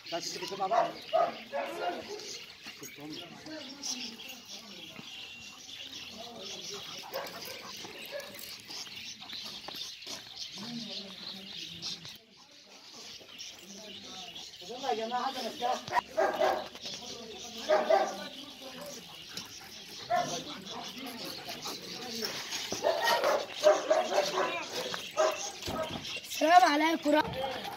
بس كده مع بعض يلا يا جماعه هذا مفتاح السلام عليكم ورحمة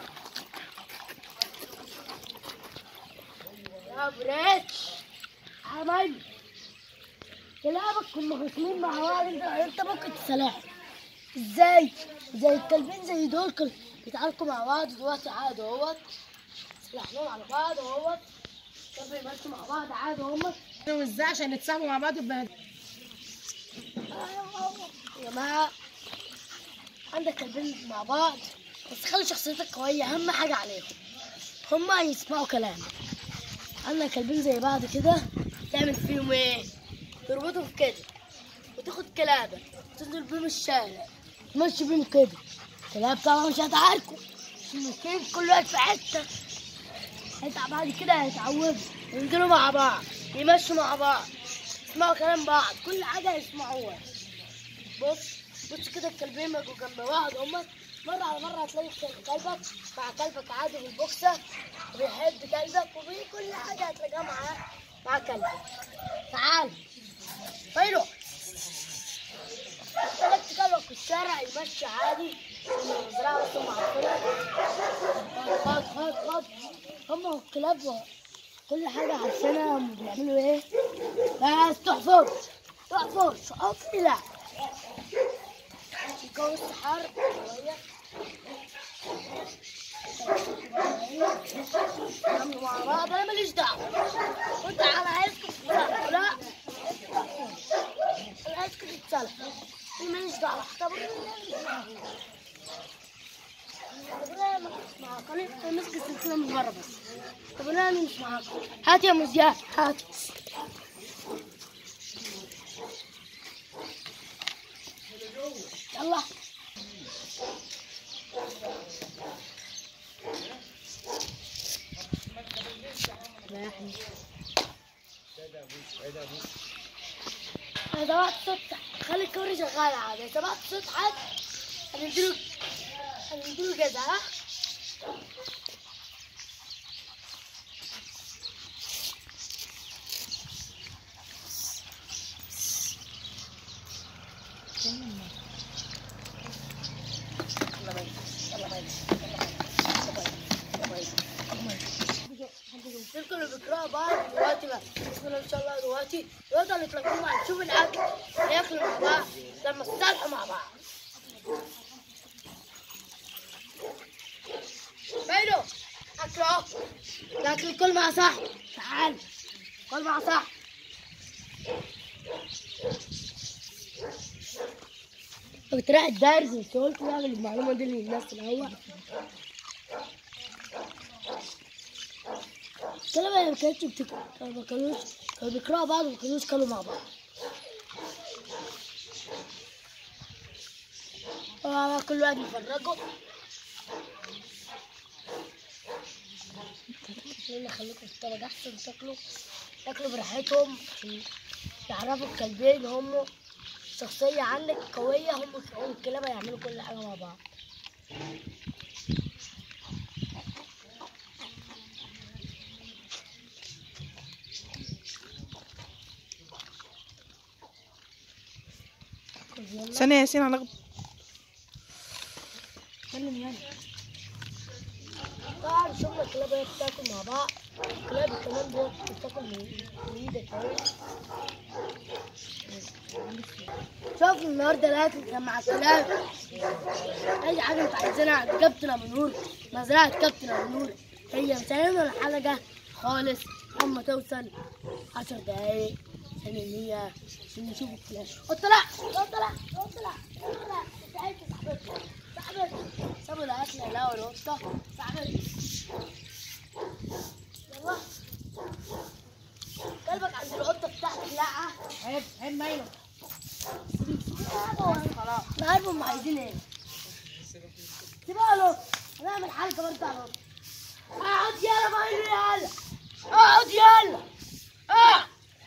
يا بريتش عمل كلامك كنا خصمين مع بعض انت انت ممكن تسامحني ازاي زي الكلبين زي دول كل بيتعاركوا مع بعض دلوقتي عادي اهوت سلاحناهم على بعض اهوت كانوا بيمشوا مع بعض عادي اهوت ازاي عشان يتصاحبوا مع بعض يبقى يا جماعة عندك كلبين مع بعض بس خلي شخصيتك قوية أهم حاجة عليهم هما يسمعوا كلامك عندك كلبين زي بعض كده تعمل فيهم ايه؟ تربطهم كده وتاخد كلابك تنزل بيهم الشارع تمشي بيهم كده كلاب طبعا مش هتعاركوا ممكن كل واحد في حتة هيتع- بعد كده هيتعودوا ينزلوا مع بعض يمشوا مع بعض يسمعوا كلام بعض كل حاجة يسمعوها بص بص كده الكلبين بيجوا جنب بعض هما مرة على مرة هتلاقي كلبك مع كلبك عادي بالبوكسة وبيحب كلبك وكل حاجة هتلاقيها معاه مع كلبك تعال فينو تلقت كلبك في الشارع يمشي عادي من المزرعة بس هم عارفينها خد خد خد هم الكلاب كل حاجة عارفينها هم بيعملوا ايه بس تحفظ تحفظ حفظ لا الجو السحر شوية عملوا مع بعض انا ماليش دعوة وانت على عايزكم تتصالحوا لا انا عايزكم تتصالحوا انا ماليش دعوة طب طب انا ما كنتش معاكم انا ماسك السلسلة من بره بس طب انا مش معاكم هات يا مذياع هات يلا انا سمعت صوت خلي الكاميرا شغالة عادي سمعت صوت حد هنديله هنديله جزا ها الكل اللي بيقرأوا بعض دلوقتي بقى بسم الله ان شاء الله دلوقتي يقدروا يتلاقوا مع نشوف الاكل ياكلوا مع بعض لما يتصالحوا مع بعض فينو اكل اهو الاكل الكل مع صاحبي تعال كل مع صاحبي كنت رايح الدرس بس قلت نعمل المعلومة دي للناس الأول الكلام ما كانتش بتك... ما كانوش كانوا بيقرأوا بعض وما كانوش كانوا مع بعض آه، كل واحد يفرجوا اللي خليكم تتفرج احسن تاكلوا تاكلوا براحتهم عشان يعرفوا الكلبين هم شخصية عندك قوية هم هم الكلاب هيعملوا كل حاجة مع بعض يلا ثانية يا ياسين على اتكلم يلا طبعا شفنا الكلاب وهي بتاكل مع بعض الكلاب كمان دي بتاكل من من ايدك اهي شوف النهارده الاكل كان مع الكلاب اي حاجه انت عايزينها كابتن ابو نور مزرعه كابتن ابو نور هي مسلمه الحلقه خالص اما توصل 10 دقايق عشان هي عشان نشوف الكلاب اطلع اطلع اطلع اطلع تعالي صاحبتي صاحبتي سابوا الاكل الاول القطه صاحبتي يلا كلبك عند القطه بتاعتك لا عيب عيب مايلو خلاص انا عارف هم عايزين ايه سيبها له هنعمل حلقه برضه على القطه اقعد يلا بايلي اقعد يلا اقعد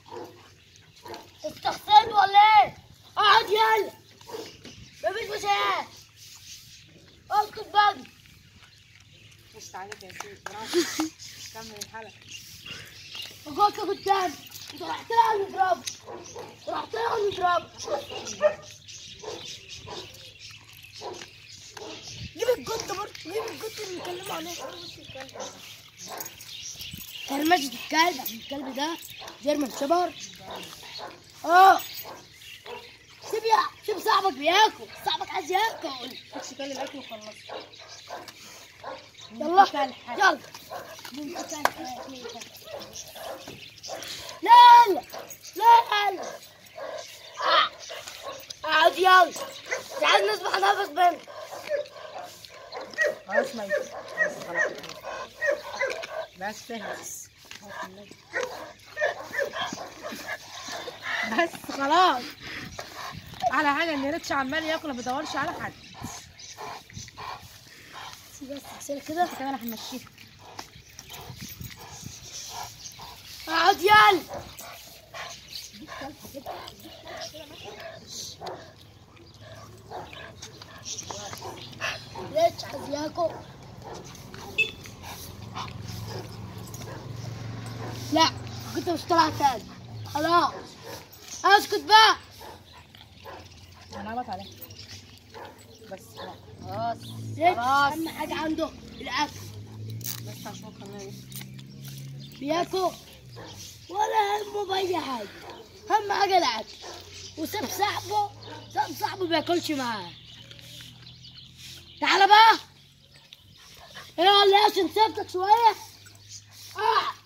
استخسرت ولا ايه؟ اقعد يلا مفيش مشاهد اسكت بقى بص عليك يا سيدي برافو كمل الحلقة وقلت قدام انت رحت لها نضرب رحت لها نضرب جيب القطة برضه جيب القطة اللي بنتكلم عليها كرمشة الكلب عشان الكلب ده جيرمان شبر اه سيب يا سيب صاحبك بياكل صاحبك عايز ياكل خش كل الأكل وخلص يلا يلا لا لا لا لا آه. اقعد يلا تعال نسبح نفس بنت خلاص ميت بس خلاص بس بس بس خلاص على حاجة ان ريتش عمال ياكل ما بيدورش على حد بس تكسر كده كده انا همشيها اقعد يلا ليش عايز ياكل لا كنت مش طلع تاني خلاص اسكت بقى انا هبط عليها بس خلاص خلاص ليش خلاص. اهم حاجه عنده الاكل بس عشان خلينا بياكل ولا همه بأي حاجة أهم حاجة الأكل وساب صاحبه ساب صاحبه بياكلش معاه تعالى بقى ايه ولا ايه عشان سبتك شوية اه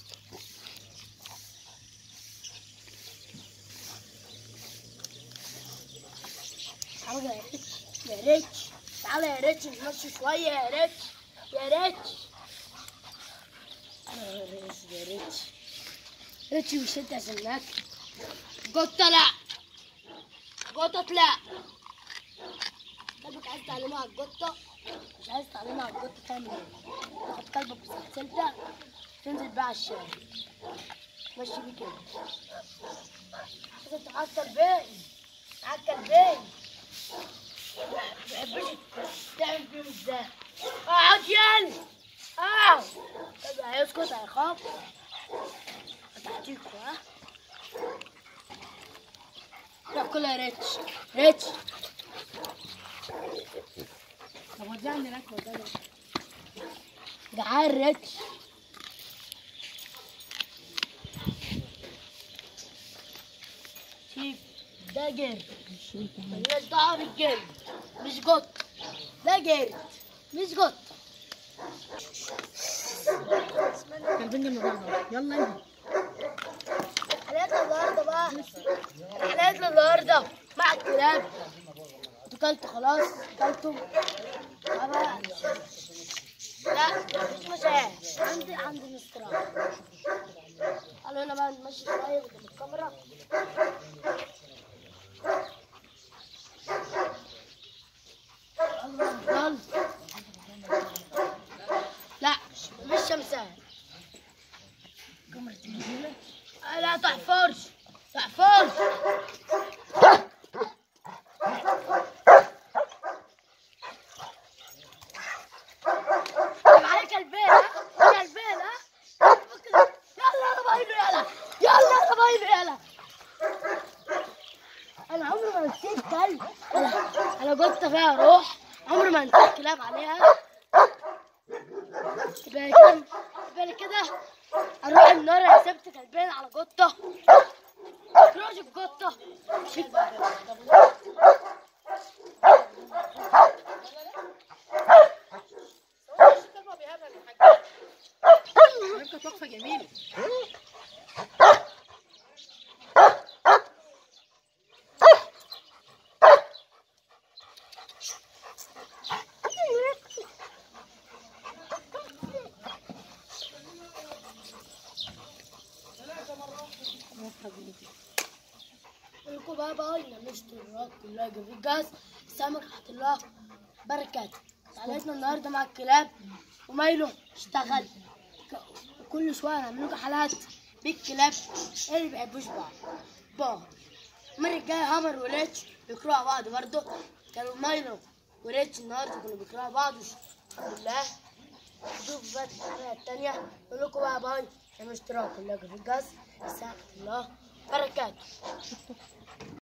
تعالى يا ريتش يا ريتش تعالى يا ريتش نمشي شوية يا ريتش يا ريتش يا ريتش يا ريتش ريتش مش انت عشان ناكل قطة لا قطة لا كلبك عايز تعلمه على القطة مش عايز تعلمه على القطة تعمل ايه؟ تاخد كلبك بسلسلتك تنزل بقى على الشارع ماشي بيه كده لازم تعكر بين تعكر بين ما بحبش تعمل فيهم ازاي اقعد يلا اقعد طب هيسكت هيخاف هتحكيكوا ها لا كلها ريتش ريتش طب ودعني الاكل ودعني جعان ريتش شيف ده جرد ملناش دعوة بالجرد مش قط ده جرد مش قط كلبين جنب بعض يلا انت حلقتنا النهارده بقى حلقتنا النهارده مع الكلاب انتوا كلتوا خلاص كلتوا بقى لا مفيش مشاعر عندي عندي استراحة قالوا هنا بقى نمشي شوية قدام الكاميرا يلا لا مش شمسان كاميرا التلفزيون لا تحفرش تحفرش معايا كلبين ها كلبين ها يلا يا بايبي يلا يلا يا بايبي يلا انا عمري ما نسيت كلب انا انا قلت فيها روح عمري ما نسيت كلاب عليها يبقى كده يبقى كده اروح النار انا سبت كلبين على قطه كراش القطه شيل بقى كانت وقفه جميله لكم بقى بقى نعمل اشتراك كلها جميل جاز سامر حط الله بركات حلقتنا النهارده مع الكلاب ومايلو اشتغل ك- كل شويه نعمل لكم حلقات بالكلاب اللي بيحبوش بعض بعض المره الجايه همر وريتش بيكرهوا بعض برضه كانوا مايلو وريتش النهارده كانوا بيكرهوا بعض الحمد لله شوف بقى الحلقه التانيه نقول لكم بقى باي اعملوا اشتراك ولايك في الجاز السلام الله وبركاته